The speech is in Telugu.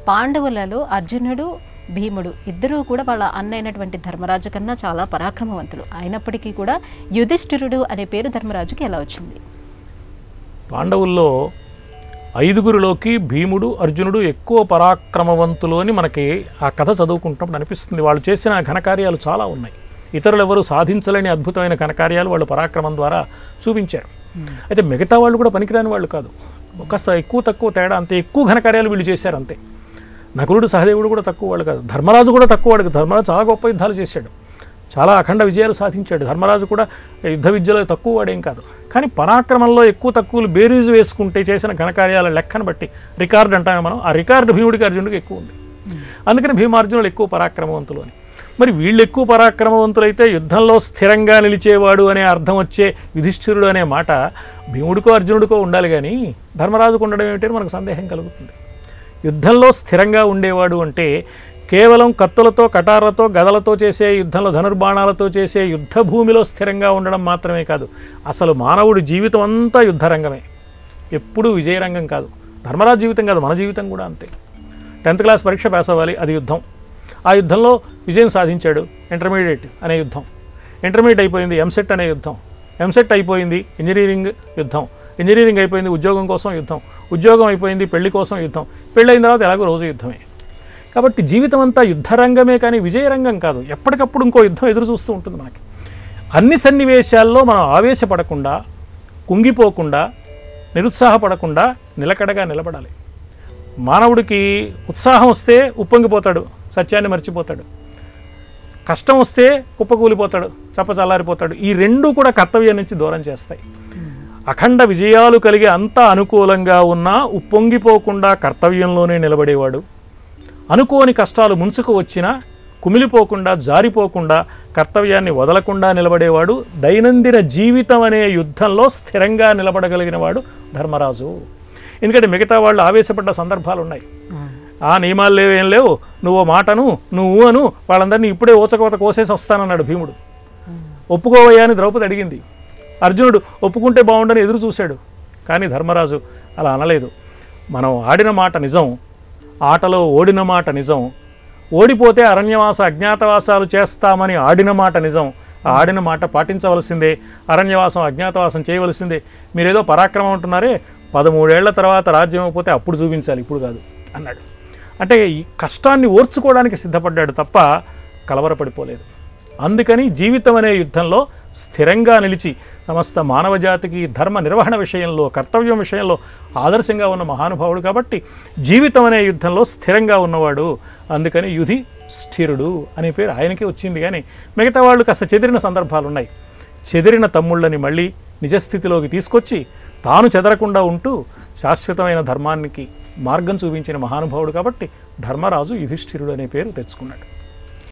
పాండవులలో అర్జునుడు భీముడు ఇద్దరూ కూడా వాళ్ళ అన్న అయినటువంటి ధర్మరాజు కన్నా చాలా పరాక్రమవంతులు అయినప్పటికీ కూడా యుధిష్ఠిరుడు అనే పేరు ధర్మరాజుకి ఎలా వచ్చింది పాండవుల్లో ఐదుగురిలోకి భీముడు అర్జునుడు ఎక్కువ పరాక్రమవంతులు అని మనకి ఆ కథ చదువుకుంటున్నప్పుడు అనిపిస్తుంది వాళ్ళు చేసిన ఘనకార్యాలు చాలా ఉన్నాయి ఇతరులు ఎవరు సాధించలేని అద్భుతమైన ఘనకార్యాలు వాళ్ళు పరాక్రమం ద్వారా చూపించారు అయితే మిగతా వాళ్ళు కూడా పనికిరాని వాళ్ళు కాదు కాస్త ఎక్కువ తక్కువ తేడా అంతే ఎక్కువ ఘనకార్యాలు వీళ్ళు చేశారు అంతే నకులుడు సహదేవుడు కూడా తక్కువ వాడు కాదు ధర్మరాజు కూడా తక్కువ వాడు కాదు. ధర్మరాజు చాలా గొప్ప యుద్ధాలు చేశాడు చాలా అఖండ విజయాలు సాధించాడు ధర్మరాజు కూడా యుద్ధ విద్యలో తక్కువ వాడేం కాదు కానీ పరాక్రమంలో ఎక్కువ తక్కువలు బేరీజు వేసుకుంటే చేసిన ఘనకార్యాల లెక్కను బట్టి రికార్డు అంటామే మనం ఆ రికార్డు భీముడికి అర్జునుడికి ఎక్కువ ఉంది అందుకని భీమార్జునులు ఎక్కువ పరాక్రమవంతులు అని మరి వీళ్ళు ఎక్కువ పరాక్రమవంతులైతే యుద్ధంలో స్థిరంగా నిలిచేవాడు అనే అర్థం వచ్చే యుధిష్ఠిరుడు అనే మాట భీముడికో అర్జునుడికో ఉండాలి కానీ ధర్మరాజుకు ఉండడం ఏమిటని మనకు సందేహం కలుగుతుంది యుద్ధంలో స్థిరంగా ఉండేవాడు అంటే కేవలం కత్తులతో కటార్లతో గదలతో చేసే యుద్ధంలో ధనుర్బాణాలతో చేసే యుద్ధ భూమిలో స్థిరంగా ఉండడం మాత్రమే కాదు అసలు మానవుడి జీవితం అంతా యుద్ధరంగమే ఎప్పుడూ విజయరంగం కాదు ధర్మరాజు జీవితం కాదు మన జీవితం కూడా అంతే టెన్త్ క్లాస్ పరీక్ష పాస్ అవ్వాలి అది యుద్ధం ఆ యుద్ధంలో విజయం సాధించాడు ఇంటర్మీడియట్ అనే యుద్ధం ఇంటర్మీడియట్ అయిపోయింది ఎంసెట్ అనే యుద్ధం ఎంసెట్ అయిపోయింది ఇంజనీరింగ్ యుద్ధం ఇంజనీరింగ్ అయిపోయింది ఉద్యోగం కోసం యుద్ధం ఉద్యోగం అయిపోయింది పెళ్లి కోసం యుద్ధం పెళ్ళి అయిన తర్వాత ఎలాగో రోజు యుద్ధమే కాబట్టి జీవితం అంతా యుద్ధరంగమే కానీ విజయరంగం కాదు ఎప్పటికప్పుడు ఇంకో యుద్ధం ఎదురు చూస్తూ ఉంటుంది మనకి అన్ని సన్నివేశాల్లో మనం ఆవేశపడకుండా కుంగిపోకుండా నిరుత్సాహపడకుండా నిలకడగా నిలబడాలి మానవుడికి ఉత్సాహం వస్తే ఉప్పొంగిపోతాడు సత్యాన్ని మర్చిపోతాడు కష్టం వస్తే కుప్పకూలిపోతాడు చప్పచల్లారిపోతాడు ఈ రెండు కూడా కర్తవ్యం నుంచి దూరం చేస్తాయి అఖండ విజయాలు కలిగి అంతా అనుకూలంగా ఉన్నా ఉప్పొంగిపోకుండా కర్తవ్యంలోనే నిలబడేవాడు అనుకోని కష్టాలు ముంచుకు వచ్చినా కుమిలిపోకుండా జారిపోకుండా కర్తవ్యాన్ని వదలకుండా నిలబడేవాడు దైనందిన జీవితం అనే యుద్ధంలో స్థిరంగా నిలబడగలిగిన వాడు ధర్మరాజు ఎందుకంటే మిగతా వాళ్ళు ఆవేశపడ్డ సందర్భాలు ఉన్నాయి ఆ నియమాలు లేవు ఏం లేవు నువ్వు మాటను నువ్వు అను వాళ్ళందరినీ ఇప్పుడే ఊచకోత కోసేసి వస్తానన్నాడు భీముడు ఒప్పుకోవయ్యా అని ద్రౌపది అడిగింది అర్జునుడు ఒప్పుకుంటే బాగుండని ఎదురు చూశాడు కానీ ధర్మరాజు అలా అనలేదు మనం ఆడిన మాట నిజం ఆటలో ఓడిన మాట నిజం ఓడిపోతే అరణ్యవాస అజ్ఞాతవాసాలు చేస్తామని ఆడిన మాట నిజం ఆ ఆడిన మాట పాటించవలసిందే అరణ్యవాసం అజ్ఞాతవాసం చేయవలసిందే మీరేదో పరాక్రమం అంటున్నారే పదమూడేళ్ల తర్వాత రాజ్యం అయిపోతే అప్పుడు చూపించాలి ఇప్పుడు కాదు అన్నాడు అంటే ఈ కష్టాన్ని ఓర్చుకోవడానికి సిద్ధపడ్డాడు తప్ప కలవరపడిపోలేదు అందుకని జీవితం అనే యుద్ధంలో స్థిరంగా నిలిచి సమస్త మానవ జాతికి ధర్మ నిర్వహణ విషయంలో కర్తవ్యం విషయంలో ఆదర్శంగా ఉన్న మహానుభావుడు కాబట్టి జీవితం అనే యుద్ధంలో స్థిరంగా ఉన్నవాడు అందుకని యుధి స్థిరుడు అనే పేరు ఆయనకే వచ్చింది కానీ మిగతా వాళ్ళు కాస్త చెదిరిన సందర్భాలు ఉన్నాయి చెదిరిన తమ్ముళ్ళని మళ్ళీ నిజస్థితిలోకి తీసుకొచ్చి తాను చెదరకుండా ఉంటూ శాశ్వతమైన ధర్మానికి మార్గం చూపించిన మహానుభావుడు కాబట్టి ధర్మరాజు యుధిష్ఠిరుడు అనే పేరు తెచ్చుకున్నాడు